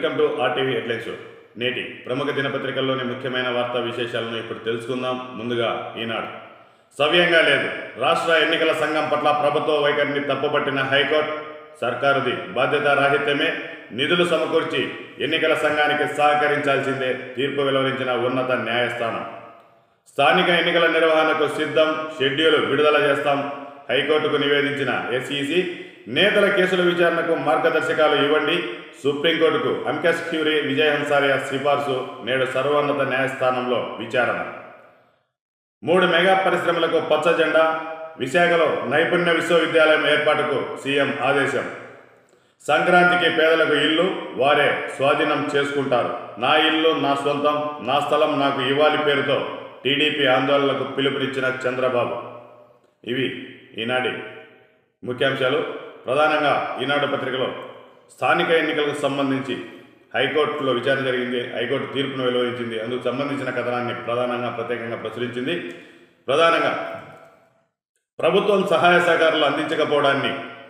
welcome to RTV headlines నేటి ప్రముఖ దినపత్రికల్లోని ముఖ్యమైన వార్తా విశేషాలను ఇప్పుడు తెలుసుకుందాం ముందుగా ఈనాడు సవ్యంగా లేదు రాష్ట్ర ఎన్నికల సంఘం పట్ల ప్రభుత్వ వైఖరిని తప్పుపట్టిన హైకోర్టు సర్కారుది బాధ్యత రాహిత్యమే నిధులు సమకూర్చి ఎన్నికల సంఘానికి సహకరించాల్సిందే తీర్పు వెలువరించిన ఉన్నత న్యాయస్థానం స్థానిక ఎన్నికల నిర్వహణకు సిద్ధం షెడ్యూల్ విడుదల చేస్తాం హైకోర్టుకు నివేదించిన ఎస్ఈసి నేతల కేసుల విచారణకు మార్గదర్శకాలు ఇవ్వండి సుప్రీంకోర్టుకు అంకస్ క్యూరీ విజయ్ హన్సారియా సిఫార్సు నేడు సర్వోన్నత న్యాయస్థానంలో విచారణ మూడు మెగా పరిశ్రమలకు పచ్చ జెండా విశాఖలో నైపుణ్య విశ్వవిద్యాలయం ఏర్పాటుకు సీఎం ఆదేశం సంక్రాంతికి పేదలకు ఇల్లు వారే స్వాధీనం చేసుకుంటారు నా ఇల్లు నా సొంతం నా స్థలం నాకు ఇవ్వాలి పేరుతో టీడీపీ ఆందోళనకు పిలుపునిచ్చిన చంద్రబాబు ఇవి ఈనాటి ముఖ్యాంశాలు ప్రధానంగా ఈనాడు పత్రికలో స్థానిక ఎన్నికలకు సంబంధించి హైకోర్టులో విచారణ జరిగింది హైకోర్టు తీర్పును వెలువరించింది అందుకు సంబంధించిన కథనాన్ని ప్రధానంగా ప్రత్యేకంగా ప్రచురించింది ప్రధానంగా ప్రభుత్వం సహాయ సహకారాలు అందించకపోవడాన్ని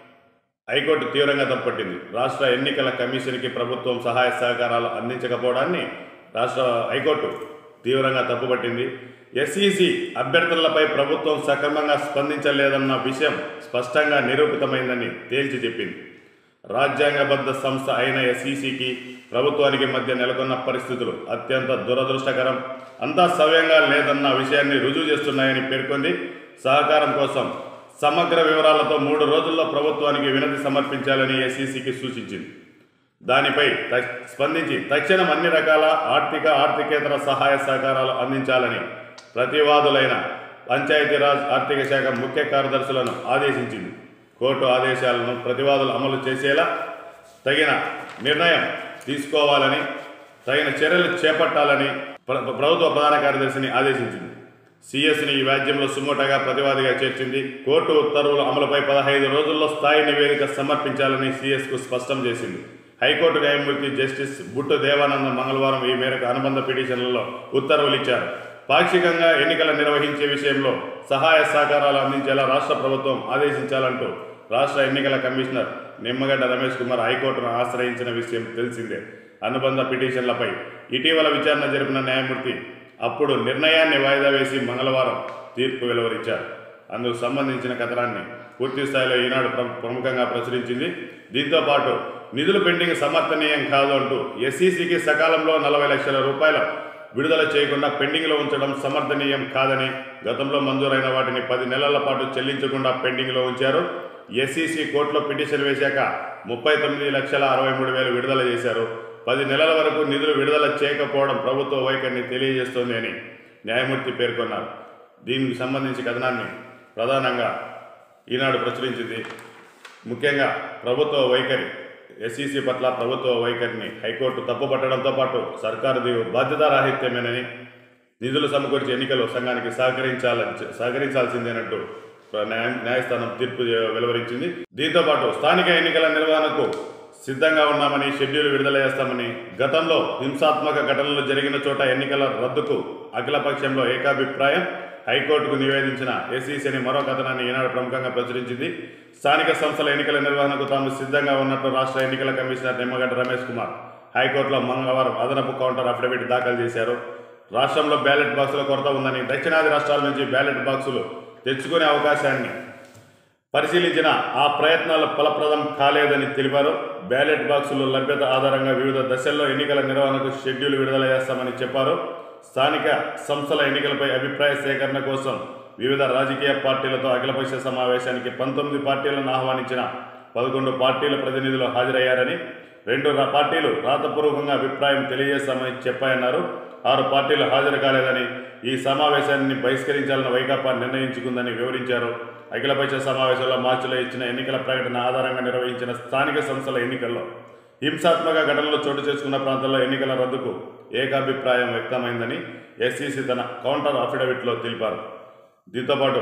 హైకోర్టు తీవ్రంగా తప్పుపట్టింది రాష్ట్ర ఎన్నికల కమిషన్కి ప్రభుత్వం సహాయ సహకారాలు అందించకపోవడాన్ని రాష్ట్ర హైకోర్టు తీవ్రంగా తప్పుపట్టింది ఎస్ఈసి అభ్యర్థులపై ప్రభుత్వం సక్రమంగా స్పందించలేదన్న విషయం స్పష్టంగా నిరూపితమైందని తేల్చి చెప్పింది రాజ్యాంగబద్ధ సంస్థ అయిన ఎస్ఈసికి ప్రభుత్వానికి మధ్య నెలకొన్న పరిస్థితులు అత్యంత దురదృష్టకరం అంతా సవ్యంగా లేదన్న విషయాన్ని రుజువు చేస్తున్నాయని పేర్కొంది సహకారం కోసం సమగ్ర వివరాలతో మూడు రోజుల్లో ప్రభుత్వానికి వినతి సమర్పించాలని ఎస్ఈసికి సూచించింది దానిపై త- స్పందించి తక్షణం అన్ని రకాల ఆర్థిక ఆర్థికేతర సహాయ సహకారాలు అందించాలని ప్రతివాదులైన పంచాయతీరాజ్ ఆర్థిక శాఖ ముఖ్య కార్యదర్శులను ఆదేశించింది కోర్టు ఆదేశాలను ప్రతివాదులు అమలు చేసేలా తగిన నిర్ణయం తీసుకోవాలని తగిన చర్యలు చేపట్టాలని ప్ర- ప్రభుత్వ ప్రధాన కార్యదర్శిని ఆదేశించింది సిఎస్ని ఈ వ్యాజ్యంలో సుమోటగా ప్రతివాదిగా చేర్చింది కోర్టు ఉత్తర్వుల అమలుపై పదహైదు రోజుల్లో స్థాయి నివేదిక సమర్పించాలని సిఎస్కు స్పష్టం చేసింది హైకోర్టు న్యాయమూర్తి జస్టిస్ బుట్టు దేవానంద మంగళవారం ఈ మేరకు అనుబంధ పిటిషన్లలో ఉత్తర్వులు ఇచ్చారు పాక్షికంగా ఎన్నికలు నిర్వహించే విషయంలో సహాయ సహకారాలు అందించేలా రాష్ట్ర ప్రభుత్వం ఆదేశించాలంటూ రాష్ట్ర ఎన్నికల కమిషనర్ నిమ్మగడ్డ రమేష్ కుమార్ హైకోర్టును ఆశ్రయించిన విషయం తెలిసిందే అనుబంధ పిటిషన్లపై ఇటీవల విచారణ జరిపిన న్యాయమూర్తి అప్పుడు నిర్ణయాన్ని వాయిదా వేసి మంగళవారం తీర్పు వెలువరించారు అందుకు సంబంధించిన కథనాన్ని పూర్తి స్థాయిలో ఈనాడు ప్ర- ప్రముఖంగా ప్రచురించింది దీంతో పాటు నిధులు పెండింగ్ సమర్థనీయం కాదు అంటూ ఎస్ఈసికి సకాలంలో నలభై లక్షల రూపాయల విడుదల చేయకుండా పెండింగ్లో ఉంచడం సమర్థనీయం కాదని గతంలో మంజూరైన వాటిని పది నెలల పాటు చెల్లించకుండా పెండింగ్లో ఉంచారు ఎస్ఈసి కోర్టులో పిటిషన్ వేశాక ముప్పై తొమ్మిది లక్షల అరవై మూడు వేలు విడుదల చేశారు పది నెలల వరకు నిధులు విడుదల చేయకపోవడం ప్రభుత్వ వైఖరిని తెలియజేస్తోంది అని న్యాయమూర్తి పేర్కొన్నారు దీనికి సంబంధించి కథనాన్ని ప్రధానంగా ఈనాడు ప్రచురించింది ముఖ్యంగా ప్రభుత్వ వైఖరి ఎస్ఈసి పట్ల ప్రభుత్వ వైఖరిని హైకోర్టు తప్పుపట్టడంతో పాటు సర్కారుది బాధ్యతారాహిత్యమేనని నిధులు సమకూర్చి ఎన్నికలు సంఘానికి సహకరించాలని సహకరించాల్సిందేనంటూ న్యాయ న్యాయస్థానం తీర్పు వెలువరించింది దీంతో పాటు స్థానిక ఎన్నికల నిర్వహణకు సిద్ధంగా ఉన్నామని షెడ్యూల్ విడుదల చేస్తామని గతంలో హింసాత్మక ఘటనలు జరిగిన చోట ఎన్నికల రద్దుకు అఖిలపక్షంలో ఏకాభిప్రాయం హైకోర్టుకు నివేదించిన ఎస్ఈసి అని మరో కథనాన్ని ఈనాడు ప్రముఖంగా ప్రచురించింది స్థానిక సంస్థల ఎన్నికల నిర్వహణకు తాము సిద్ధంగా ఉన్నట్లు రాష్ట్ర ఎన్నికల కమిషనర్ నిమ్మగడ్డ రమేష్ కుమార్ హైకోర్టులో మంగళవారం అదనపు కౌంటర్ అఫిడవిట్ దాఖలు చేశారు రాష్ట్రంలో బ్యాలెట్ బాక్సుల కొరత ఉందని దక్షిణాది రాష్ట్రాల నుంచి బ్యాలెట్ బాక్సులు తెచ్చుకునే అవకాశాన్ని పరిశీలించిన ఆ ప్రయత్నాలు ఫలప్రదం కాలేదని తెలిపారు బ్యాలెట్ బాక్సుల లభ్యత ఆధారంగా వివిధ దశల్లో ఎన్నికల నిర్వహణకు షెడ్యూల్ విడుదల చేస్తామని చెప్పారు స్థానిక సంస్థల ఎన్నికలపై అభిప్రాయ సేకరణ కోసం వివిధ రాజకీయ పార్టీలతో అఖిలపక్ష సమావేశానికి పంతొమ్మిది పార్టీలను ఆహ్వానించిన పదకొండు పార్టీల ప్రతినిధులు హాజరయ్యారని రెండు రా- పార్టీలు రాతపూర్వకంగా అభిప్రాయం తెలియజేస్తామని చెప్పాయన్నారు ఆరు పార్టీలు హాజరు కాలేదని ఈ సమావేశాన్ని బహిష్కరించాలని వైకాపా నిర్ణయించుకుందని వివరించారు అఖిలపక్ష సమావేశంలో మార్చిలో ఇచ్చిన ఎన్నికల ప్రకటన ఆధారంగా నిర్వహించిన స్థానిక సంస్థల ఎన్నికల్లో హింసాత్మక ఘటనలు చోటు చేసుకున్న ప్రాంతాల్లో ఎన్నికల రద్దుకు ఏకాభిప్రాయం వ్యక్తమైందని ఎస్సీసీ తన కౌంటర్ అఫిడవిట్లో తెలిపారు దీంతోపాటు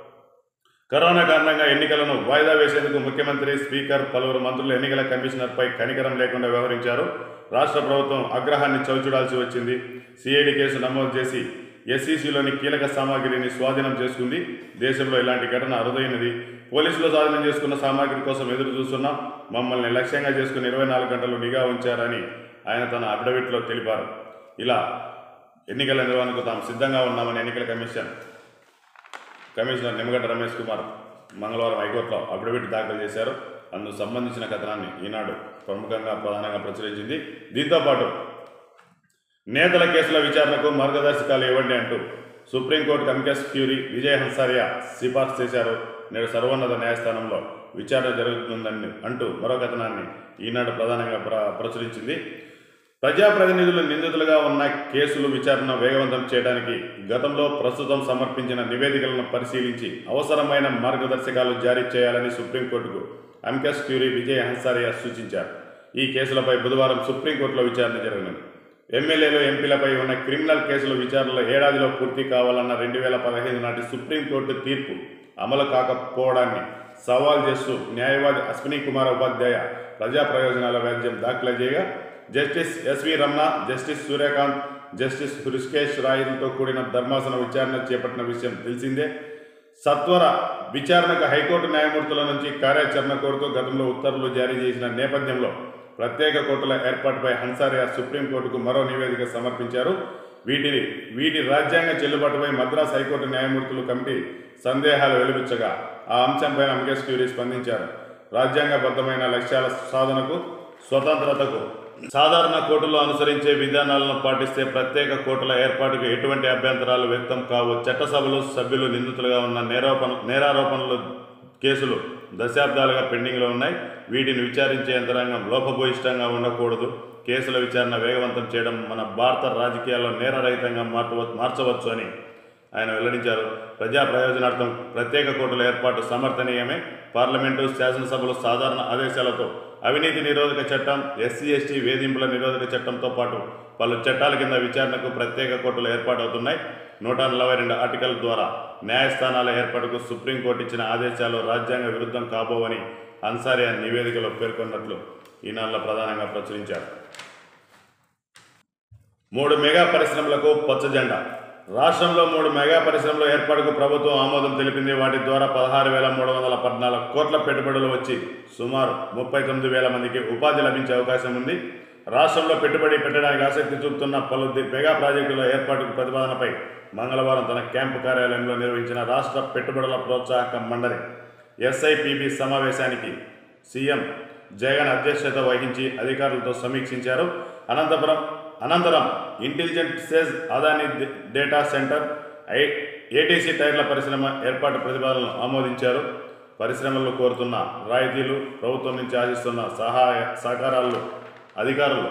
కరోనా కారణంగా ఎన్నికలను వాయిదా వేసేందుకు ముఖ్యమంత్రి స్పీకర్ పలువురు మంత్రులు ఎన్నికల కమిషనర్పై కనికరం లేకుండా వ్యవహరించారు రాష్ట్ర ప్రభుత్వం ఆగ్రహాన్ని చవిచూడాల్సి వచ్చింది సిఐడి కేసు నమోదు చేసి ఎస్ఈసిలోని కీలక సామాగ్రిని స్వాధీనం చేసుకుంది దేశంలో ఇలాంటి ఘటన అరుదైనది పోలీసులు స్వాధీనం చేసుకున్న సామాగ్రి కోసం ఎదురు చూస్తున్నాం మమ్మల్ని లక్ష్యంగా చేసుకుని ఇరవై నాలుగు గంటలు నిఘా ఉంచారని ఆయన తన అఫిడవిట్లో తెలిపారు ఇలా ఎన్నికల నిర్వహణకు తాము సిద్ధంగా ఉన్నామని ఎన్నికల కమిషన్ కమిషనర్ నిమ్మగడ్డ రమేష్ కుమార్ మంగళవారం హైకోర్టులో అఫిడవిట్ దాఖలు చేశారు అందుకు సంబంధించిన కథనాన్ని ఈనాడు ప్రముఖంగా ప్రధానంగా ప్రచురించింది దీంతోపాటు నేతల కేసుల విచారణకు మార్గదర్శకాలు ఇవ్వండి అంటూ supreme court amicus curiae Vijay Hansaria సిఫార్సు చేశారు నేడు సర్వోన్నత న్యాయస్థానంలో విచారణ జరుగుతుందని అంటూ మరో కథనాన్ని ఈనాడు ప్రధానంగా ప్ర ప్రచురించింది ప్రజాప్రతినిధులు నిందితులుగా ఉన్న కేసులు విచారణ వేగవంతం చేయడానికి గతంలో ప్రస్తుతం సమర్పించిన నివేదికలను పరిశీలించి అవసరమైన మార్గదర్శకాలు జారీ చేయాలని సుప్రీంకోర్టుకు అమికస్ క్యూరీ విజయ్ హన్సారియా సూచించారు ఈ కేసులపై బుధవారం సుప్రీంకోర్టులో విచారణ జరగనుంది ఎమ్మెల్యేలు ఎంపీలపై ఉన్న క్రిమినల్ కేసుల విచారణలో ఏడాదిలో పూర్తి కావాలన్న రెండు వేల పదహైదు నాటి సుప్రీంకోర్టు తీర్పు అమలు కాకపోవడాన్ని సవాల్ చేస్తూ న్యాయవాది అశ్విని కుమార్ ఉపాధ్యాయ ప్రజా ప్రయోజనాల వ్యాజ్యం దాఖలు చేయగా justice S V Ramana justice Surya Kant justice Hrishikesh రాయలతో కూడిన ధర్మాసన విచారణ చేపట్టిన విషయం తెలిసిందే సత్వర విచారణకు హైకోర్టు న్యాయమూర్తుల నుంచి కార్యాచరణ కోరుతూ గతంలో ఉత్తర్వులు జారీ చేసిన నేపథ్యంలో ప్రత్యేక కోర్టుల ఏర్పాటుపై హన్సారియా సుప్రీంకోర్టుకు మరో నివేదిక సమర్పించారు వీటిని వీటి రాజ్యాంగ చెల్లుబాటుపై మద్రాస్ హైకోర్టు న్యాయమూర్తులు కమిటీ సందేహాలు వెలువచ్చగా ఆ అంశంపై అంకేష్ క్యూరీ స్పందించారు రాజ్యాంగబద్ధమైన లక్ష్యాల సాధనకు స్వతంత్రతకు సాధారణ కోర్టులో అనుసరించే విధానాలను పాటిస్తే ప్రత్యేక కోర్టుల ఏర్పాటుకు ఎటువంటి అభ్యంతరాలు వ్యక్తం కావు చట్టసభలో సభ్యులు నిందితులుగా ఉన్న నేరారోపణ నేరారోపణలు కేసులు దశాబ్దాలుగా పెండింగ్లో ఉన్నాయి వీటిని విచారించే యంత్రాంగం లోపభూయిష్టంగా ఉండకూడదు కేసుల విచారణ వేగవంతం చేయడం మన భారత రాజకీయాల్లో నేరరహితంగా మార్చవ మార్చవచ్చు అని ఆయన వెల్లడించారు ప్రజా ప్రయోజనార్థం ప్రత్యేక కోర్టుల ఏర్పాటు సమర్థనీయమే పార్లమెంటు శాసనసభలు సాధారణ ఆదేశాలతో అవినీతి నిరోధక చట్టం ఎస్సీ ఎస్టీ వేధింపుల నిరోధక చట్టంతో పాటు పలు చట్టాల కింద విచారణకు ప్రత్యేక కోర్టులు ఏర్పాటవుతున్నాయి నూట నలభై రెండు ఆర్టికల్ ద్వారా న్యాయస్థానాల ఏర్పాటుకు సుప్రీంకోర్టు ఇచ్చిన ఆదేశాలు రాజ్యాంగ విరుద్ధం కాబోవని అన్సారియా నివేదికలో పేర్కొన్నట్లు ఈనాడులో ప్రధానంగా ప్రచురించారు మూడు మెగా పరిశ్రమలకు పచ్చ జెండా రాష్ట్రంలో మూడు మెగా పరిశ్రమల ఏర్పాటుకు ప్రభుత్వం ఆమోదం తెలిపింది వాటి ద్వారా పదహారు వేల మూడు వందల పద్నాలుగు కోట్ల పెట్టుబడులు వచ్చి సుమారు ముప్పై తొమ్మిది వేల మందికి ఉపాధి లభించే అవకాశం ఉంది రాష్ట్రంలో పెట్టుబడి పెట్టడానికి ఆసక్తి చూపుతున్న పలు ది- మెగా ప్రాజెక్టుల ఏర్పాటుకు ప్రతిపాదనపై మంగళవారం తన క్యాంపు కార్యాలయంలో నిర్వహించిన రాష్ట్ర పెట్టుబడుల ప్రోత్సాహక మండలి ఎస్ఐపిబి సమావేశానికి సీఎం జగన్ అధ్యక్షత వహించి అధికారులతో సమీక్షించారు అనంతపురం అనంతరం ఇంటెలిజెంట్ సేజ్ అదాని డే- డేటా సెంటర్ ఐ ఏటీసీ టైర్ల పరిశ్రమ ఏర్పాటు ప్రతిపాదనలు ఆమోదించారు పరిశ్రమలు కోరుతున్న రాయితీలు ప్రభుత్వం నుంచి ఆశిస్తున్న సహాయ సహకారాలు అధికారులు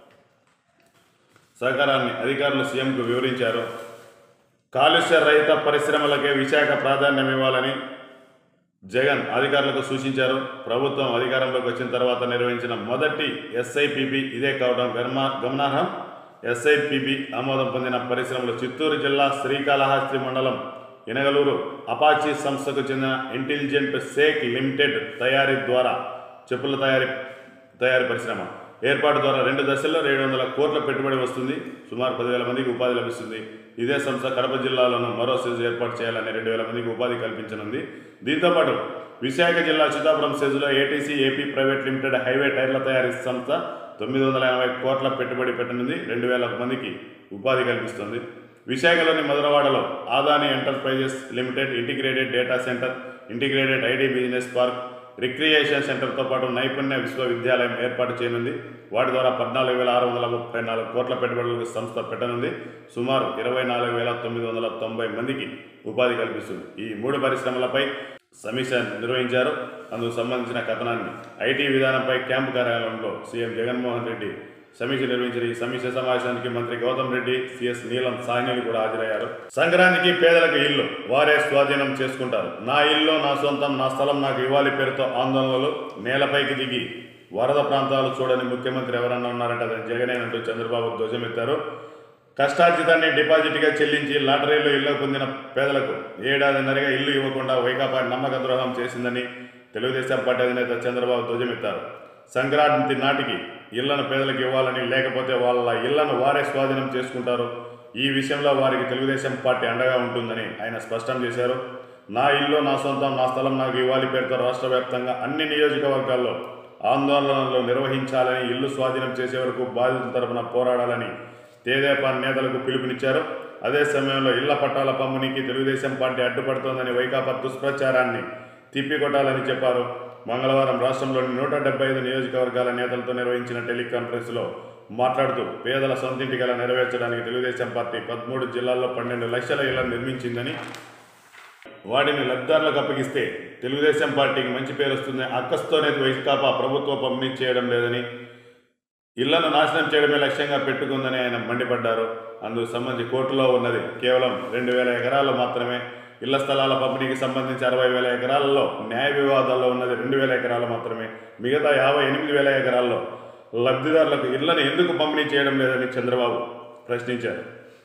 సహకారాన్ని అధికారులు సీఎంకు వివరించారు కాలుష్య రహిత పరిశ్రమలకే విశాఖ ప్రాధాన్యం ఇవ్వాలని జగన్ అధికారులకు సూచించారు ప్రభుత్వం అధికారంలోకి వచ్చిన తర్వాత నిర్వహించిన మొదటి ఎస్ఐపిబి ఇదే కావడం గర్మ గమనార్హం ఎస్ఐపిబి ఆమోదం పొందిన పరిశ్రమలు చిత్తూరు జిల్లా శ్రీకాళహస్తి మండలం ఇనగలూరు అపాచీ సంస్థకు చెందిన ఇంటెలిజెంట్ సేక్ లిమిటెడ్ తయారీ ద్వారా చెప్పుల తయారీ తయారీ పరిశ్రమ ఏర్పాటు ద్వారా రెండు దశల్లో ఏడు వందల కోట్ల పెట్టుబడి వస్తుంది సుమారు పదివేల మందికి ఉపాధి లభిస్తుంది ఇదే సంస్థ కడప జిల్లాలోనూ మరో సెజ్ ఏర్పాటు చేయాలని రెండు వేల మందికి ఉపాధి కల్పించనుంది దీంతోపాటు విశాఖ జిల్లా చితాపురం సెజ్లో ATC AP private limited highway టైర్ల తయారీ సంస్థ తొమ్మిది వందల ఎనభై కోట్ల పెట్టుబడి పెట్టనుంది రెండు వేల మందికి ఉపాధి కల్పిస్తుంది విశాఖలోని మధురవాడలో Adani enterprises limited integrated data centre integrated ID business park recreation సెంటర్తో పాటు నైపుణ్య విశ్వవిద్యాలయం ఏర్పాటు చేయనుంది వాటి ద్వారా పద్నాలుగు వేల ఆరు వందల ముప్పై నాలుగు కోట్ల పెట్టుబడులకు సంస్థ పెట్టనుంది సుమారు ఇరవై నాలుగు వేల తొమ్మిది వందల తొంభై మందికి ఉపాధి కల్పిస్తుంది ఈ మూడు పరిశ్రమలపై సమీక్ష నిర్వహించారు అందుకు సంబంధించిన కథనాన్ని ఐటీ విధానంపై క్యాంపు కార్యాలయంలో సీఎం జగన్మోహన్ రెడ్డి సమీక్ష నిర్వహించిన ఈ సమీక్ష సమావేశానికి మంత్రి గౌతమ్ రెడ్డి సిఎస్ నీలం సాహ్నిలు కూడా హాజరయ్యారు సంక్రాంతికి పేదలకు ఇల్లు వారే స్వాధీనం చేసుకుంటారు నా ఇల్లు నా సొంతం నా స్థలం నాకు ఇవ్వాలి పేరుతో ఆందోళనలు నేలపైకి దిగి వరద ప్రాంతాలు చూడని ముఖ్యమంత్రి ఎవరన్నా ఉన్నారంటే అది జగనేనంటూ చంద్రబాబు ధ్వజమెత్తారు కష్టార్జితాన్ని డిపాజిట్గా చెల్లించి లాటరీలో ఇల్లు పొందిన పేదలకు ఏడాదిన్నరగా ఇల్లు ఇవ్వకుండా వైకాపా నమ్మక ద్రోహం చేసిందని తెలుగుదేశం పార్టీ అధినేత చంద్రబాబు ధ్వజమెత్తారు సంక్రాంతి నాటికి ఇళ్లను పేదలకు ఇవ్వాలని లేకపోతే వాళ్ళ ఇళ్లను వారే స్వాధీనం చేసుకుంటారు ఈ విషయంలో వారికి తెలుగుదేశం పార్టీ అండగా ఉంటుందని ఆయన స్పష్టం చేశారు నా ఇల్లు నా సొంతం నా స్థలం నాకు ఇవ్వాలి పేరుతో రాష్ట్ర వ్యాప్తంగా అన్ని నియోజకవర్గాల్లో ఆందోళనలు నిర్వహించాలని ఇల్లు స్వాధీనం చేసే వరకు బాధితుల తరపున పోరాడాలని తేదేపా నేతలకు పిలుపునిచ్చారు అదే సమయంలో ఇళ్ల పట్టాల పంపిణీకి తెలుగుదేశం పార్టీ అడ్డుపడుతోందని వైకాపా దుష్ప్రచారాన్ని తిప్పికొట్టాలని చెప్పారు మంగళవారం రాష్ట్రంలోని నూట డెబ్బై ఐదు నియోజకవర్గాల నేతలతో నిర్వహించిన టెలికాన్ఫరెన్స్లో మాట్లాడుతూ పేదల సొంతింటి కల నెరవేర్చడానికి తెలుగుదేశం పార్టీ పదమూడు జిల్లాల్లో పన్నెండు లక్షల ఇళ్లను నిర్మించిందని వాటిని లబ్ధిదారులకు అప్పగిస్తే తెలుగుదేశం పార్టీకి మంచి పేరు వస్తుంది అక్కస్తోనే వైకాపా ప్రభుత్వ పంపిణీ చేయడం లేదని ఇళ్లను నాశనం చేయడమే లక్ష్యంగా పెట్టుకుందని ఆయన మండిపడ్డారు అందుకు సంబంధించి కోర్టులో ఉన్నది కేవలం రెండు వేల ఎకరాలు మాత్రమే ఇళ్ల స్థలాల పంపిణీకి సంబంధించి అరవై వేల ఎకరాలలో న్యాయ వివాదాల్లో ఉన్నది రెండు వేల ఎకరాలు మాత్రమే మిగతా యాభై ఎనిమిది వేల ఎకరాల్లో లబ్ధిదారులకు ఇళ్లను ఎందుకు పంపిణీ చేయడం లేదని చంద్రబాబు ప్రశ్నించారు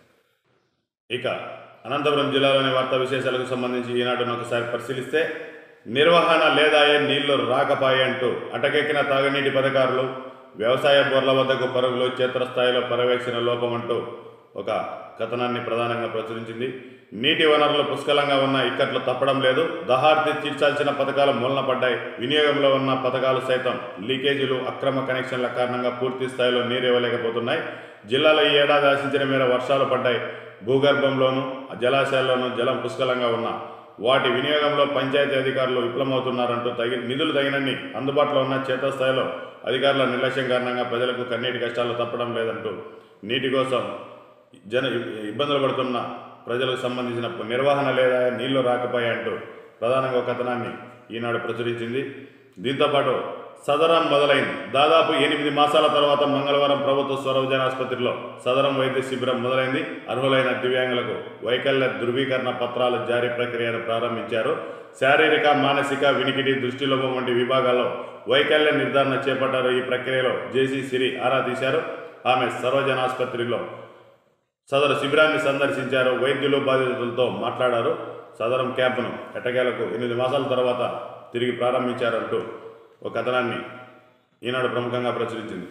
ఇక అనంతపురం జిల్లాలోని వార్తా విశేషాలకు సంబంధించి ఈనాడును ఒకసారి పరిశీలిస్తే నిర్వహణ లేదాయే నీళ్లు రాకపాయే అంటూ అటకెక్కిన తాగునీటి పథకారులు వ్యవసాయ బోర్ల వద్దకు పరుగులు క్షేత్రస్థాయిలో పర్యవేక్షణ లోపం అంటూ ఒక కథనాన్ని ప్రధానంగా ప్రచురించింది నీటి వనరులు పుష్కలంగా ఉన్న ఇక్కట్లు తప్పడం లేదు దహార్తి తీర్చాల్సిన పథకాలు మూలన పడ్డాయి వినియోగంలో ఉన్న పథకాలు సైతం లీకేజీలు అక్రమ కనెక్షన్ల కారణంగా పూర్తి స్థాయిలో నీరు ఇవ్వలేకపోతున్నాయి జిల్లాలో ఈ ఏడాది ఆశించిన మేర వర్షాలు పడ్డాయి భూగర్భంలోనూ జలాశయాల్లోనూ జలం పుష్కలంగా ఉన్న వాటి వినియోగంలో పంచాయతీ అధికారులు విఫలమవుతున్నారంటూ తగి నిధులు తగినన్ని అందుబాటులో ఉన్న క్షేత్రస్థాయిలో అధికారుల నిర్లక్ష్యం కారణంగా ప్రజలకు కన్నీటి కష్టాలు తప్పడం లేదంటూ నీటి కోసం జన ఇబ్బందులు పడుతున్న ప్రజలకు సంబంధించిన నిర్వహణ లేదా నీళ్లు రాకపోయాయంటూ ప్రధానంగా ఒక కథనాన్ని ఈనాడు ప్రచురించింది దీంతోపాటు సదరం మొదలైంది దాదాపు ఎనిమిది మాసాల తర్వాత మంగళవారం ప్రభుత్వ స్వరవజన ఆసుపత్రిలో సదరం వైద్య శిబిరం మొదలైంది అర్హులైన దివ్యాంగులకు వైకల్య ధృవీకరణ పత్రాల జారీ ప్రక్రియను ప్రారంభించారు శారీరక మానసిక వినికిడి దృష్టిలోపం వంటి విభాగాల్లో వైకల్య నిర్ధారణ చేపట్టారు ఈ ప్రక్రియలో జేసీ సిరి ఆరా తీశారు ఆమె సర్వజన ఆసుపత్రిలో సదరు శిబిరాన్ని సందర్శించారు వైద్యులు బాధితులతో మాట్లాడారు సదరం క్యాంపును ఎట్టకేలకు ఎనిమిది మాసాల తర్వాత తిరిగి ప్రారంభించారంటూ ఒక కథనాన్ని ఈనాడు ప్రముఖంగా ప్రచురించింది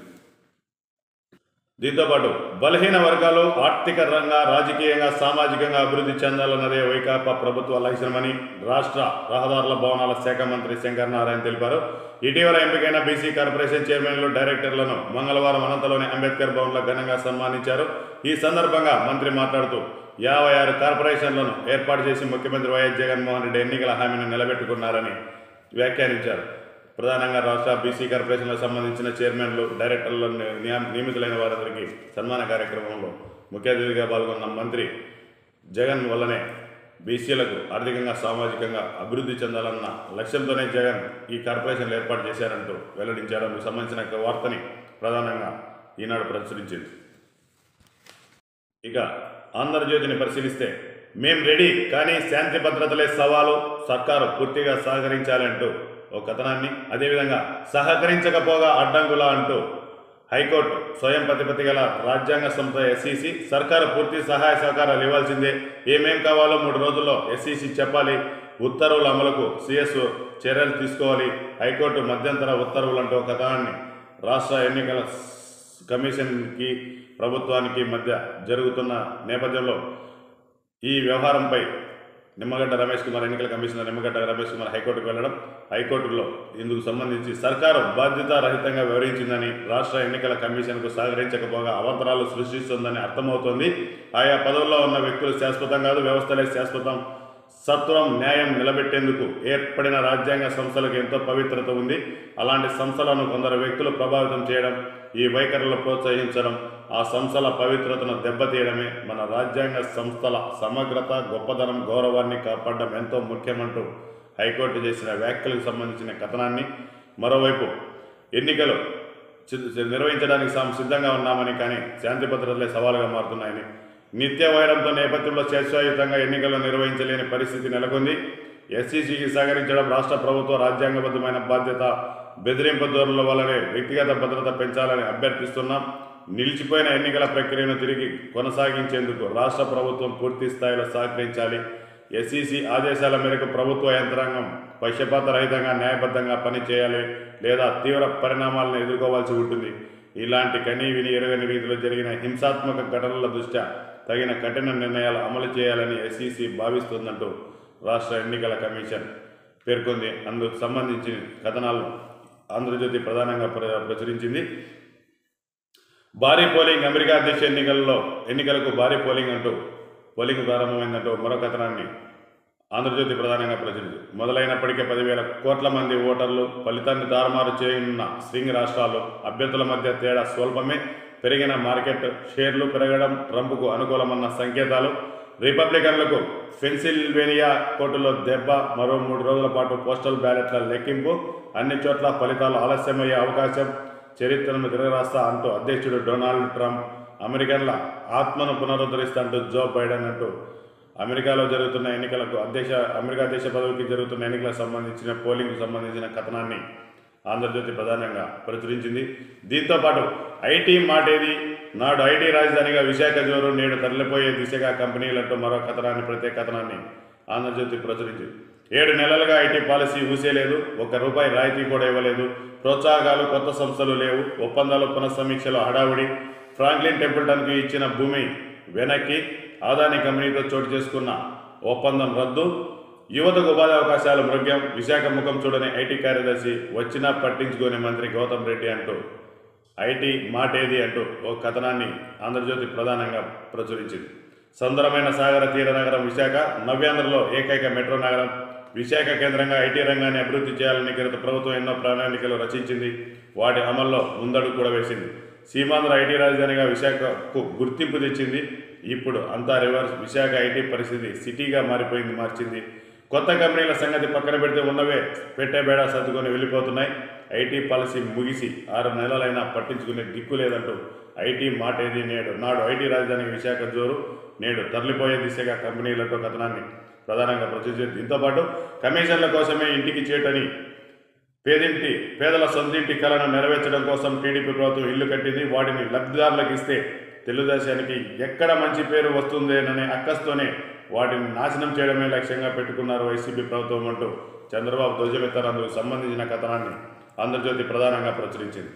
దీంతోపాటు బలహీన వర్గాలు ఆర్థిక రంగా రాజకీయంగా సామాజికంగా అభివృద్ధి చెందాలన్నదే వైకాపా ప్రభుత్వ లక్ష్యమని రాష్ట్ర రహదారుల భవనాల శాఖ మంత్రి శంకర్ నారాయణ తెలిపారు ఇటీవల ఎంపికైన బీసీ కార్పొరేషన్ చైర్మన్లు డైరెక్టర్లను మంగళవారం అనంతలోని అంబేద్కర్ భవన్లో ఘనంగా సన్మానించారు ఈ సందర్భంగా మంత్రి మాట్లాడుతూ యాభై ఆరు కార్పొరేషన్లను ఏర్పాటు చేసి ముఖ్యమంత్రి వైఎస్ జగన్మోహన్ రెడ్డి ఎన్నికల హామీని నిలబెట్టుకున్నారని వ్యాఖ్యానించారు ప్రధానంగా రాష్ట్ర బీసీ కార్పొరేషన్లకు సంబంధించిన చైర్మన్లు డైరెక్టర్లు నియా- నియమితులైన వారందరికీ సన్మాన కార్యక్రమంలో ముఖ్య అతిథిగా పాల్గొన్న మంత్రి జగన్ వల్లనే బీసీలకు ఆర్థికంగా సామాజికంగా అభివృద్ధి చెందాలన్న లక్ష్యంతోనే జగన్ ఈ కార్పొరేషన్లు ఏర్పాటు చేశారంటూ వెల్లడించారు అందుకు సంబంధించిన ఒక వార్తని ప్రధానంగా ఈనాడు ప్రచురించింది ఇక ఆంధ్రజ్యోతిని పరిశీలిస్తే మేం రెడీ కానీ శాంతి భద్రతలే సవాలు సర్కారు పూర్తిగా సహకరించాలంటూ ఓ కథనాన్ని అదేవిధంగా సహకరించకపోగా అడ్డంకులా అంటూ హైకోర్టు స్వయం ప్రతిపత్తి గల రాజ్యాంగ సంస్థ ఎస్సీసీ సర్కారు పూర్తి సహాయ సహకారాలు ఇవ్వాల్సిందే ఏమేం కావాలో మూడు రోజుల్లో ఎస్సీసీ చెప్పాలి ఉత్తర్వుల అమలుకు సిఎస్ చర్యలు తీసుకోవాలి హైకోర్టు మధ్యంతర ఉత్తర్వులు అంటూ ఒక కథనాన్ని రాష్ట్ర ఎన్నికల కమిషన్కి ప్రభుత్వానికి మధ్య జరుగుతున్న నేపథ్యంలో ఈ వ్యవహారంపై నిమ్మగడ్డ రమేష్ కుమార్ ఎన్నికల కమిషనర్ నిమ్మగడ్డ రమేష్ కుమార్ హైకోర్టుకు వెళ్లడం హైకోర్టులో ఇందుకు సంబంధించి సర్కారు బాధ్యతారహితంగా వివరించిందని రాష్ట్ర ఎన్నికల కమిషన్కు సహకరించకపోగా అవంతరాలు సృష్టిస్తుందని అర్థమవుతోంది ఆయా పదవుల్లో ఉన్న వ్యక్తులు శాశ్వతం కాదు వ్యవస్థలే శాశ్వతం సత్వం న్యాయం నిలబెట్టేందుకు ఏర్పడిన రాజ్యాంగ సంస్థలకు ఎంతో పవిత్రత ఉంది అలాంటి సంస్థలను కొందరు వ్యక్తులు ప్రభావితం చేయడం ఈ వైఖరులు ప్రోత్సహించడం ఆ సంస్థల పవిత్రతను దెబ్బతీయడమే మన రాజ్యాంగ సంస్థల సమగ్రత గొప్పదనం గౌరవాన్ని కాపాడడం ఎంతో ముఖ్యమంటూ హైకోర్టు చేసిన వ్యాఖ్యలకు సంబంధించిన కథనాన్ని మరోవైపు ఎన్నికలు చి- నిర్వహించడానికి తాము సిద్ధంగా ఉన్నామని కానీ శాంతి భద్రతలే సవాలుగా మారుతున్నాయని నిత్య వైరంతో నేపథ్యంలో స్వేచ్ఛాయుతంగా ఎన్నికలు నిర్వహించలేని పరిస్థితి నెలకొంది ఎస్సీసీకి సహకరించడం రాష్ట్ర ప్రభుత్వ రాజ్యాంగబద్ధమైన బాధ్యత బెదిరింపు ధోరణుల వల్లనే వ్యక్తిగత భద్రత పెంచాలని అభ్యర్థిస్తున్నాం నిలిచిపోయిన ఎన్నికల ప్రక్రియను తిరిగి కొనసాగించేందుకు రాష్ట్ర ప్రభుత్వం పూర్తి స్థాయిలో సహకరించాలి ఎస్ఈసి ఆదేశాల మేరకు ప్రభుత్వ యంత్రాంగం పక్షపాత రహితంగా న్యాయబద్ధంగా పనిచేయాలి లేదా తీవ్ర పరిణామాలను ఎదుర్కోవాల్సి ఉంటుంది ఇలాంటి కనీ విని ఎరగని రీతిలో జరిగిన హింసాత్మక ఘటనల దృష్ట్యా తగిన కఠిన నిర్ణయాలు అమలు చేయాలని ఎస్ఈసి భావిస్తుందంటూ రాష్ట్ర ఎన్నికల కమిషన్ పేర్కొంది అందుకు సంబంధించిన కథనాలను ఆంధ్రజ్యోతి ప్రధానంగా ప్ర- ప్రచురించింది భారీ పోలింగ్ అమెరికా అధ్యక్ష ఎన్నికల్లో ఎన్నికలకు భారీ పోలింగ్ అంటూ పోలింగ్ ప్రారంభమైందంటూ మరో కథనాన్ని ఆంధ్రజ్యోతి ప్రధానంగా ప్రచురించింది మొదలైనప్పటికీ పదివేల కోట్ల మంది ఓటర్లు ఫలితాన్ని తారుమారు చేయనున్న స్వింగ్ రాష్ట్రాలు అభ్యర్థుల మధ్య తేడా స్వల్పమే పెరిగిన మార్కెట్ షేర్లు పెరగడం ట్రంప్కు అనుకూలమన్న సంకేతాలు రిపబ్లికన్లకు పెన్సిల్వేనియా కోర్టులో దెబ్బ మరో మూడు రోజుల పాటు పోస్టల్ బ్యాలెట్ల లెక్కింపు అన్ని చోట్ల ఫలితాలు ఆలస్యమయ్యే అవకాశం చరిత్రను తిరగరాస్తా అంటూ అధ్యక్షుడు డొనాల్డ్ ట్రంప్ అమెరికన్ల ఆత్మను పునరుద్ధరిస్తంటూ జో బైడెన్ అంటూ అమెరికాలో జరుగుతున్న ఎన్నికలకు అధ్యక్ష అమెరికా అధ్యక్ష పదవికి జరుగుతున్న ఎన్నికలకు సంబంధించిన పోలింగ్కు సంబంధించిన కథనాన్ని ఆంధ్రజ్యోతి ప్రధానంగా ప్రచురించింది దీంతో పాటు ఐటీ మాటేది నాడు ఐటీ రాజధానిగా విశాఖ జోరు నేడు తరలిపోయే దిశగా కంపెనీలంటూ మరో కథనాన్ని ప్రత్యేక కథనాన్ని ఆంధ్రజ్యోతి ప్రచురించింది ఏడు నెలలుగా ఐటీ పాలసీ ఊసేలేదు ఒక్క రూపాయి రాయితీ కూడా ఇవ్వలేదు ప్రోత్సాహకాలు కొత్త సంస్థలు లేవు ఒప్పందాలు పునఃసమీక్షలో హడావుడి ఫ్రాంక్లిన్ టెంపుల్టన్కి ఇచ్చిన భూమి వెనక్కి ఆదాని కంపెనీతో చోటు చేసుకున్న ఒప్పందం రద్దు యువతకు ఉపాధి అవకాశాలు మృగ్యం విశాఖ ముఖం చూడని ఐటీ కార్యదర్శి వచ్చినా పట్టించుకోని మంత్రి గౌతమ్ రెడ్డి అంటూ ఐటీ మాటేది అంటూ ఓ కథనాన్ని ఆంధ్రజ్యోతి ప్రధానంగా ప్రచురించింది సుందరమైన సాగర తీర నగరం విశాఖ నవ్యాంధ్రలో ఏకైక మెట్రో నగరం విశాఖ కేంద్రంగా ఐటీ రంగాన్ని అభివృద్ధి చేయాలని గత ప్రభుత్వం ఎన్నో ప్రణాళికలు రచించింది వాటి అమల్లో ముందడుగు కూడా వేసింది సీమాంధ్ర ఐటీ రాజధానిగా విశాఖకు గుర్తింపు తెచ్చింది ఇప్పుడు అంతా రివర్స్ విశాఖ ఐటీ పరిస్థితి సిటీగా మారిపోయింది మార్చింది కొత్త కంపెనీల సంగతి పక్కన పెడితే ఉన్నవే పెట్టే బేడా సర్దుకొని వెళ్ళిపోతున్నాయి ఐటీ పాలసీ ముగిసి ఆరు నెలలైనా పట్టించుకునే దిక్కు లేదంటూ ఐటీ మాటేది నేడు నాడు ఐటీ రాజధాని విశాఖ జోరు నేడు తరలిపోయే దిశగా కంపెనీలతో కథనాన్ని ప్రధానంగా ప్రచురించింది దీంతోపాటు కమిషన్ల కోసమే ఇంటికి చేటని పేదింటి పేదల సొంతింటి కలను నెరవేర్చడం కోసం టీడీపీ ప్రభుత్వం ఇల్లు కట్టింది వాటిని లబ్ధిదారులకు ఇస్తే తెలుగుదేశానికి ఎక్కడ మంచి పేరు వస్తుందేననే అక్కస్తోనే వాటిని నాశనం చేయడమే లక్ష్యంగా పెట్టుకున్నారు వైసీపీ ప్రభుత్వం అంటూ చంద్రబాబు ధ్వజమెత్తారందుకు సంబంధించిన కథనాన్ని ఆంధ్రజ్యోతి ప్రధానంగా ప్రచురించింది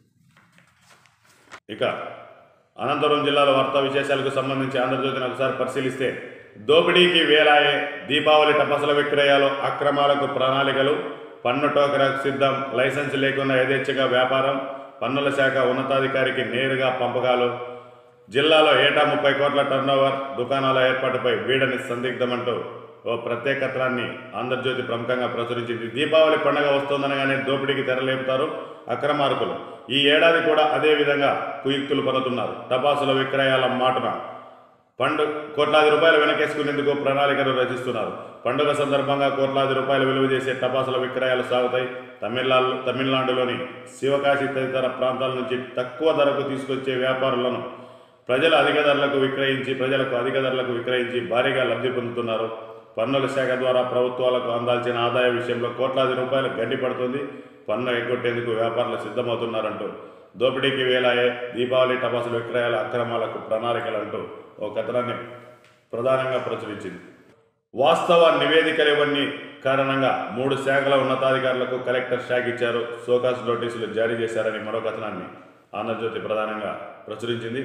ఇక అనంతపురం జిల్లాలో వార్తా విశేషాలకు సంబంధించి ఆంధ్రజ్యోతిని ఒకసారి పరిశీలిస్తే దోపిడీకి వేలాయే దీపావళి టపాసుల విక్రయాలు అక్రమాలకు ప్రణాళికలు పన్ను టోకరాకు సిద్ధం లైసెన్స్ లేకుండా యథేచ్ఛగా వ్యాపారం పన్నుల శాఖ ఉన్నతాధికారికి నేరుగా పంపకాలు జిల్లాలో ఏటా ముప్పై కోట్ల టర్నోవర్ దుకాణాల ఏర్పాటుపై వీడని సందిగ్ధమంటూ ఓ ప్రత్యేక కథనాన్ని ఆంధ్రజ్యోతి ప్రముఖంగా ప్రచురించింది దీపావళి పండుగ వస్తోందనగానే దోపిడీకి తెరలేపుతారు అక్రమార్కులు ఈ ఏడాది కూడా అదే విధంగా కుయుక్తులు పన్నుతున్నారు టపాసుల విక్రయాల మాటున పండు కోట్లాది రూపాయలు వెనకేసుకునేందుకు ప్రణాళికలు రచిస్తున్నారు పండుగ సందర్భంగా కోట్లాది రూపాయలు విలువ చేసే టపాసుల విక్రయాలు సాగుతాయి తమిళనాడు తమిళనాడులోని శివకాశి తదితర ప్రాంతాల నుంచి తక్కువ ధరకు తీసుకొచ్చే వ్యాపారులను ప్రజలు అధిక ధరలకు విక్రయించి ప్రజలకు అధిక ధరలకు విక్రయించి భారీగా లబ్ధి పొందుతున్నారు పన్నుల శాఖ ద్వారా ప్రభుత్వాలకు అందాల్సిన ఆదాయ విషయంలో కోట్లాది రూపాయలు గడ్డి పడుతుంది పన్ను ఎగ్గొట్టేందుకు వ్యాపారులు సిద్ధమవుతున్నారంటూ దోపిడీకి వేలాయే దీపావళి టపాసుల విక్రయాల అక్రమాలకు ప్రణాళికలంటూ ఓ కథనాన్ని ప్రధానంగా ప్రచురించింది వాస్తవ నివేదికలు ఇవన్నీ కారణంగా మూడు శాఖల ఉన్నతాధికారులకు కలెక్టర్ శాఖ ఇచ్చారు సోకాస్ నోటీసులు జారీ చేశారని మరో కథనాన్ని ఆంధ్రజ్యోతి ప్రధానంగా ప్రచురించింది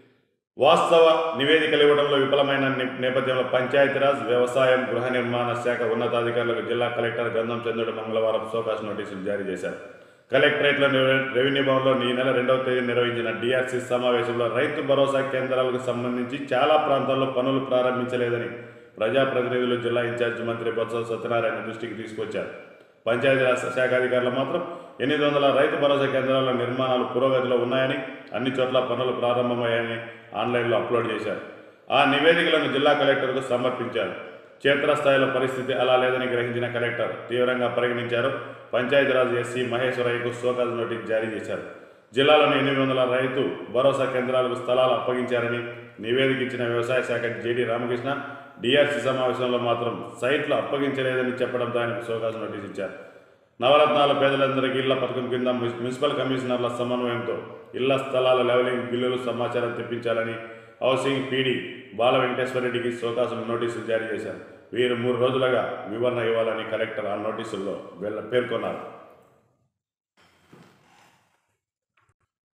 వాస్తవ నివేదికలు ఇవ్వడంలో విఫలమైన నే- నేపథ్యంలో పంచాయతీరాజ్ వ్యవసాయం గృహ నిర్మాణ శాఖ ఉన్నతాధికారులకు జిల్లా కలెక్టర్ గంధం చంద్రుడు మంగళవారం సోకాస్ నోటీసులు జారీ చేశారు కలెక్టరేట్లో రెవె- రెవెన్యూ భవన్లో ఈ నెల రెండవ తేదీ నిర్వహించిన డిఆర్సీ సమావేశంలో రైతు భరోసా కేంద్రాలకు సంబంధించి చాలా ప్రాంతాల్లో పనులు ప్రారంభించలేదని ప్రజాప్రతినిధులు జిల్లా ఇన్ఛార్జి మంత్రి బొత్స సత్యనారాయణ దృష్టికి తీసుకొచ్చారు పంచాయతీరాజ్ శాఖ అధికారులు మాత్రం ఎనిమిది వందల రైతు భరోసా కేంద్రాల నిర్మాణాలు పురోగతిలో ఉన్నాయని అన్ని చోట్ల పనులు ప్రారంభమయ్యాయని ఆన్లైన్లో అప్లోడ్ చేశారు ఆ నివేదికలను జిల్లా కలెక్టర్కు సమర్పించారు క్షేత్రస్థాయిలో పరిస్థితి అలా లేదని గ్రహించిన కలెక్టర్ తీవ్రంగా పరిగణించారు పంచాయతీరాజ్ ఎస్సీ మహేశ్వరయ్యకు సోకాజ్ నోటీస్ జారీ చేశారు జిల్లాలోని ఎనిమిది వందల రైతు భరోసా కేంద్రాలకు స్థలాలు అప్పగించారని నివేదిక ఇచ్చిన వ్యవసాయ శాఖ జేడీ రామకృష్ణ డిఆర్సీ సమావేశంలో మాత్రం సైట్లు అప్పగించలేదని చెప్పడంతో ఆయనకు సోకాజ్ నోటీస్ ఇచ్చారు నవరత్నాల పేదలందరికీ ఇళ్ల పథకం కింద మున్సి- మున్సిపల్ కమిషనర్ల సమన్వయంతో ఇళ్ల స్థలాల లెవలింగ్ బిల్లులు సమాచారం తెప్పించాలని హౌసింగ్ పీడీ బాల వెంకటేశ్వరరెడ్డికి సోకాసులు నోటీసులు జారీ చేశారు వీరు మూడు రోజులుగా వివరణ ఇవ్వాలని కలెక్టర్ ఆ నోటీసుల్లో వీళ్ళ పేర్కొన్నారు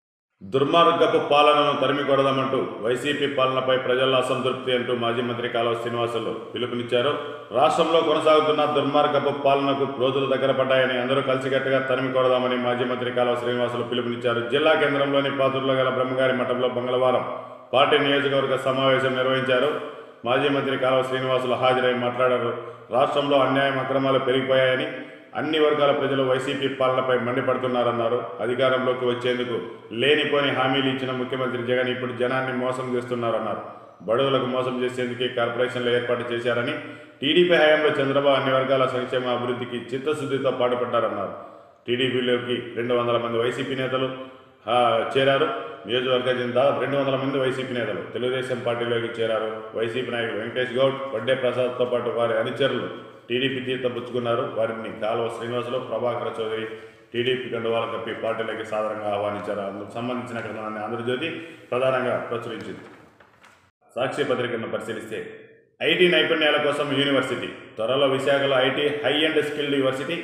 దుర్మార్గపు పాలనను తరిమి కొడదామంటూ వైసీపీ పాలనపై ప్రజల్లో అసంతృప్తి అంటూ మాజీ మంత్రి కాలువ శ్రీనివాసులు పిలుపునిచ్చారు రాష్ట్రంలో కొనసాగుతున్న దుర్మార్గపు పాలనకు రోజులు దగ్గర పడ్డాయని అందరూ కలిసికట్టుగా తరిమి కొడదామని మాజీ మంత్రి కాలువ శ్రీనివాసులు పిలుపునిచ్చారు జిల్లా కేంద్రంలోని పాత్రలో గల బ్రహ్మగారి మఠంలో మంగళవారం పార్టీ నియోజకవర్గ సమావేశం నిర్వహించారు మాజీ మంత్రి కాలువ శ్రీనివాసులు హాజరై మాట్లాడారు రాష్ట్రంలో అన్యాయం అక్రమాలు పెరిగిపోయాయని అన్ని వర్గాల ప్రజలు వైసీపీ పాలనపై మండిపడుతున్నారన్నారు అధికారంలోకి వచ్చేందుకు లేనిపోని హామీలు ఇచ్చిన ముఖ్యమంత్రి జగన్ ఇప్పుడు జనాన్ని మోసం చేస్తున్నారన్నారు బడుగులకు మోసం చేసేందుకే కార్పొరేషన్లు ఏర్పాటు చేశారని టీడీపీ హయాంలో చంద్రబాబు అన్ని వర్గాల సంక్షేమ అభివృద్ధికి చిత్తశుద్ధితో పాటుపడ్డారన్నారు టీడీపీలోకి రెండు వందల మంది వైసీపీ నేతలు ఆ, చేరారు నియోజకవర్గ చెందిన రెండు వందల మంది వైసీపీ నేతలు తెలుగుదేశం పార్టీలోకి చేరారు వైసీపీ నాయకులు వెంకటేష్ గౌడ్ వడ్డే ప్రసాద్తో పాటు వారి అనుచరులు టీడీపీ తీర్థం పుచ్చుకున్నారు వారిని కాలువ శ్రీనివాసులు ప్రభాకర్ చౌదరి టీడీపీ కండువాల కప్పి పార్టీలోకి సాధారణంగా ఆహ్వానించారు అందుకు సంబంధించిన కథనాన్ని ఆంధ్రజ్యోతి ప్రధానంగా ప్రచురించింది సాక్షి పత్రికను పరిశీలిస్తే ఐటీ నైపుణ్యాల కోసం యూనివర్సిటీ త్వరలో విశాఖలో IT high and skilled university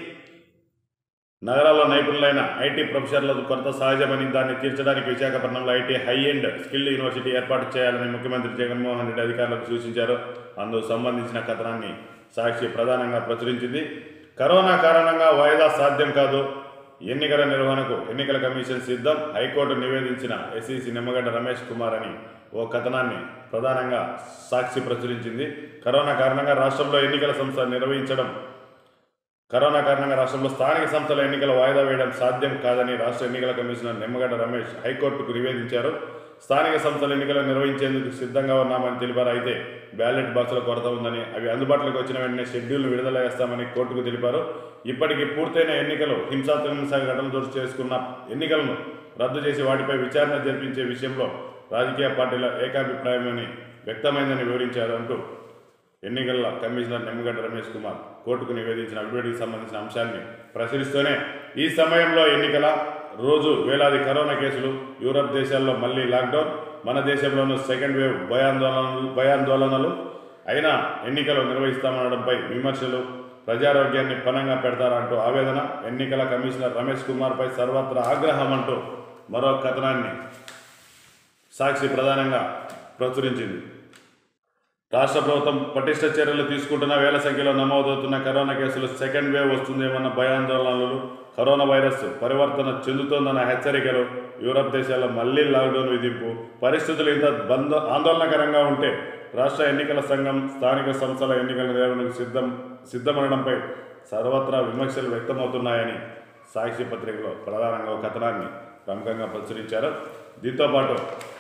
నగరాల్లో నైపుణులైన ఐటీ ప్రొఫెసర్ల కొరత సహజమని దాన్ని తీర్చడానికి విశాఖపట్నంలో IT high end skill university ఏర్పాటు చేయాలని ముఖ్యమంత్రి జగన్మోహన్ రెడ్డి అధికారులకు సూచించారు అందుకు సంబంధించిన కథనాన్ని సాక్షి ప్రధానంగా ప్రచురించింది కరోనా కారణంగా వాయిదా సాధ్యం కాదు ఎన్నికల నిర్వహణకు ఎన్నికల కమిషన్ సిద్ధం హైకోర్టు నివేదించిన ఎస్ఈసి నిమ్మగడ్డ రమేష్ కుమార్ అని ఓ కథనాన్ని ప్రధానంగా సాక్షి ప్రచురించింది కరోనా కారణంగా రాష్ట్రంలో ఎన్నికల సంస్థ నిర్వహించడం కరోనా కారణంగా రాష్ట్రంలో స్థానిక సంస్థల ఎన్నికల వాయిదా వేయడం సాధ్యం కాదని రాష్ట్ర ఎన్నికల కమిషనర్ నిమ్మగడ్డ రమేష్ హైకోర్టుకు నివేదించారు స్థానిక సంస్థల ఎన్నికలు నిర్వహించేందుకు సిద్ధంగా ఉన్నామని తెలిపారు అయితే బ్యాలెట్ బాక్సుల కొరత ఉందని అవి అందుబాటులోకి వచ్చిన వెంటనే షెడ్యూల్ను విడుదల చేస్తామని కోర్టుకు తెలిపారు ఇప్పటికీ పూర్తయిన ఎన్నికలు హింసాత్మక ఘటనలు చోటు చేసుకున్న ఎన్నికలను రద్దు చేసి వాటిపై విచారణ జరిపించే విషయంలో రాజకీయ పార్టీల ఏకాభిప్రాయమని వ్యక్తమైందని వివరించారు అంటూ ఎన్నికల కమిషనర్ నిమ్మగడ్డ రమేష్ కుమార్ కోర్టుకు నివేదించిన అభివృద్ధికి సంబంధించిన అంశాన్ని ప్రచురిస్తూనే ఈ సమయంలో ఎన్నికల రోజు వేలాది కరోనా కేసులు యూరప్ దేశాల్లో మళ్లీ లాక్డౌన్ మన దేశంలోనూ సెకండ్ వేవ్ భయాందోళనలు భయాందోళనలు అయినా ఎన్నికలు నిర్వహిస్తామనడంపై విమర్శలు ప్రజారోగ్యాన్ని పనంగా పెడతారంటూ ఆవేదన ఎన్నికల కమిషనర్ రమేష్ కుమార్పై సర్వత్రా ఆగ్రహం అంటూ మరో కథనాన్ని సాక్షి ప్రధానంగా ప్రచురించింది రాష్ట్ర ప్రభుత్వం పటిష్ట చర్యలు తీసుకుంటున్న వేల సంఖ్యలో నమోదవుతున్న కరోనా కేసులు సెకండ్ వేవ్ వస్తుందేమన్న భయాందోళనలు కరోనా వైరస్ పరివర్తన చెందుతోందన్న హెచ్చరికలు యూరప్ దేశాల్లో మళ్లీ లాక్డౌన్ విధింపు పరిస్థితులు ఇంత బంద ఆందోళనకరంగా ఉంటే రాష్ట్ర ఎన్నికల సంఘం స్థానిక సంస్థల ఎన్నికల నిర్వహణకు సిద్ధం సిద్ధమనడంపై సర్వత్రా విమర్శలు వ్యక్తమవుతున్నాయని సాక్షి పత్రికలో ప్రధానంగా ఒక కథనాన్ని ప్రముఖంగా ప్రచురించారు దీంతోపాటు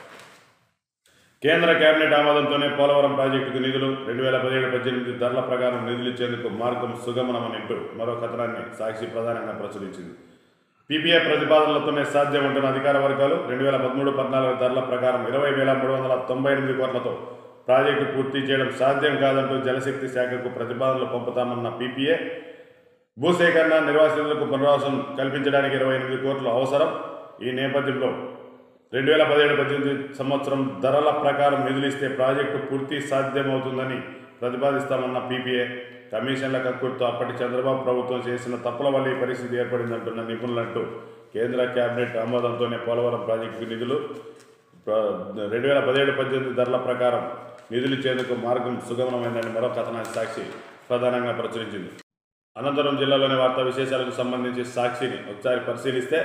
కేంద్ర కేబినెట్ ఆమోదంతోనే పోలవరం ప్రాజెక్టుకు నిధులు రెండు వేల పదిహేడు పద్దెనిమిది ధరల ప్రకారం నిధులు ఇచ్చేందుకు మార్గం సుగమనమనింటూ మరో కథనాన్ని సాక్షి ప్రధానంగా ప్రచురించింది పీపీఏ ప్రతిపాదనలతోనే సాధ్యమంటున్న అధికార వర్గాలు రెండు వేల పదమూడు పద్నాలుగు ధరల ప్రకారం ఇరవై వేల మూడు వందల తొంభై ఎనిమిది కోట్లతో ప్రాజెక్టు పూర్తి చేయడం సాధ్యం కాదంటూ జలశక్తి శాఖకు ప్రతిపాదనలు పంపుతామన్న పీపీఏ భూసేకరణ నిర్వాసితులకు పునరావాసం కల్పించడానికి ఇరవై ఎనిమిది కోట్లు అవసరం ఈ నేపథ్యంలో రెండు వేల పదిహేడు పద్దెనిమిది సంవత్సరం ధరల ప్రకారం నిధులిస్తే ప్రాజెక్టు పూర్తి సాధ్యమవుతుందని ప్రతిపాదిస్తామన్న పీపీఏ కమిషన్ల కక్కుర్తో అప్పటి చంద్రబాబు ప్రభుత్వం చేసిన తప్పుల వల్ల ఈ పరిస్థితి ఏర్పడిందంటున్న నిపుణులంటూ కేంద్ర కేబినెట్ ఆమోదంతోనే పోలవరం ప్రాజెక్టుకు నిధులు ప్ర- రెండు వేల పదిహేడు పద్దెనిమిది ధరల ప్రకారం నిధులు ఇచ్చేందుకు మార్గం సుగమనమైందని మరో కథనాన్ని సాక్షి ప్రధానంగా ప్రచురించింది అనంతరం జిల్లాలోని వార్తా విశేషాలకు సంబంధించి సాక్షిని ఒకసారి పరిశీలిస్తే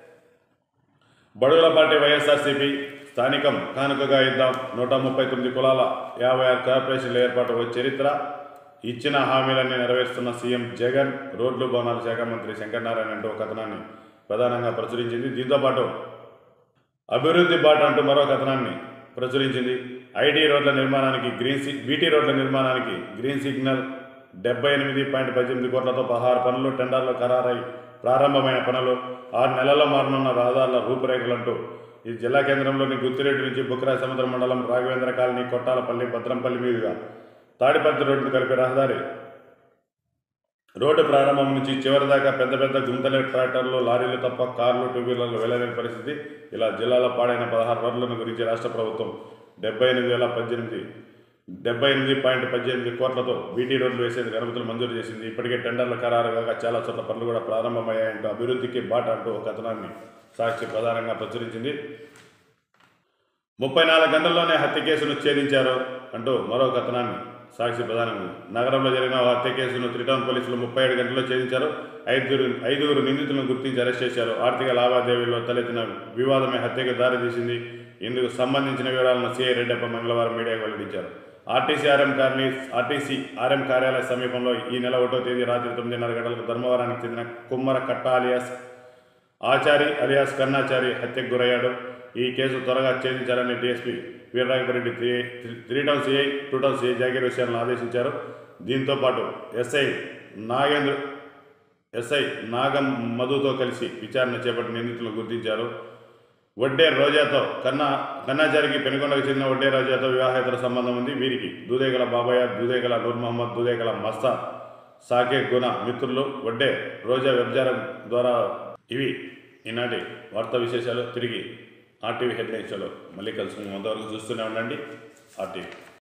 బడుగుల పార్టీ వైఎస్ఆర్సీపీ స్థానికం కానుకగా ఇద్దాం నూట ముప్పై తొమ్మిది కులాల యాభై ఆరు కార్పొరేషన్ల ఏర్పాటు ఓ చరిత్ర ఇచ్చిన హామీలన్నీ నెరవేరుస్తున్న సీఎం జగన్ రోడ్లు భవనాల శాఖ మంత్రి శంకరనారాయణ అంటూ ఒక కథనాన్ని ప్రధానంగా ప్రచురించింది దీంతోపాటు అభివృద్ధి బాట అంటూ మరో కథనాన్ని ప్రచురించింది ఐటీ రోడ్ల నిర్మాణానికి గ్రీన్ సి బీటీ రోడ్ల నిర్మాణానికి గ్రీన్ సిగ్నల్ డెబ్బై ఎనిమిది పాయింట్ పద్దెనిమిది కోట్లతో పదహారు పనులు టెండర్లు ఖరారై ప్రారంభమైన పనులు ఆరు నెలల్లో మారనున్న రహదారుల రూపురేఖలంటూ ఈ జిల్లా కేంద్రంలోని గుత్తిరెడ్డి నుంచి బుక్రా సముద్ర మండలం రాఘవేంద్ర కాలనీ కొట్టాలపల్లి భద్రంపల్లి మీదుగా తాడిపత్రి రోడ్డును కలిపే రహదారి రోడ్డు ప్రారంభం నుంచి చివరి దాకా పెద్ద పెద్ద గుంతలే ట్రాక్టర్లు లారీలు తప్ప కార్లు టూ వీలర్లు వెళ్ళలేని పరిస్థితి ఇలా జిల్లాలో పాడైన పదహారు రోడ్లను గురించి రాష్ట్ర ప్రభుత్వం డెబ్బై ఎనిమిది వేల పద్దెనిమిది డెబ్బై ఎనిమిది పాయింట్ పద్దెనిమిది కోట్లతో బీటీ రోడ్లు వేసేందుకు అనుమతులు మంజూరు చేసింది ఇప్పటికే టెండర్ల ఖరారు కాగా చాలా చోట్ల పనులు కూడా ప్రారంభమయ్యాయంటూ అభివృద్ధికి బాట అంటూ ఒక కథనాన్ని సాక్షి ప్రధానంగా ప్రచురించింది ముప్పై నాలుగు గంటల్లోనే హత్య కేసును ఛేదించారు అంటూ మరో కథనాన్ని సాక్షి ప్రధానంగా నగరంలో జరిగిన ఓ హత్య కేసును త్రిటౌన్ పోలీసులు ముప్పై ఏడు గంటల్లో ఛేదించారు ఐదుగురు ఐదుగురు నిందితులను గుర్తించి అరెస్ట్ చేశారు ఆర్థిక లావాదేవీల్లో తలెత్తిన వివాదమే హత్యకు దారితీసింది ఇందుకు సంబంధించిన వివరాలను సిఐ రెడ్డప్ప మంగళవారం మీడియాకు వెల్లడించారు ఆర్టీసీ ఆర్ఎం కార్ని ఆర్టీసీ ఆర్ఎం కార్యాలయ సమీపంలో ఈ నెల ఒకటో తేదీ రాత్రి తొమ్మిదిన్నర గంటలకు ధర్మవరానికి చెందిన కుమ్మర కట్ట అలియాస్ ఆచారి అలియాస్ కన్నాచారి హత్యకు గురయ్యాడు ఈ కేసు త్వరగా ఛేదించాలని DSP Veeraraghava Reddy three three town CI two town CI Jagir విషయాలను ఆదేశించారు దీంతో పాటు ఎస్ఐ నాగేంద్ర ఎస్ఐ నాగం మధుతో కలిసి విచారణ చేపట్టి నిందితులను గుర్తించారు వడ్డే రోజాతో కన్నా కన్నాచారికి పెనుకొండకు చెందిన వడ్డే రోజాతో వివాహేతర సంబంధం ఉంది వీరికి దూదేగల బాబయ్య దూదేగల నూర్ మహమ్మద్ దూదేగల మస్తా సాకే గుణ మిత్రులు వడ్డే రోజా వ్యభిచారం ద్వారా ఇవి ఈనాటి వార్తా విశేషాలు తిరిగి ఆర్టీవీ హెడ్లైన్స్లో మళ్ళీ కలుసుకుని అంతవరకు చూస్తూనే ఉండండి ఆర్టీవీ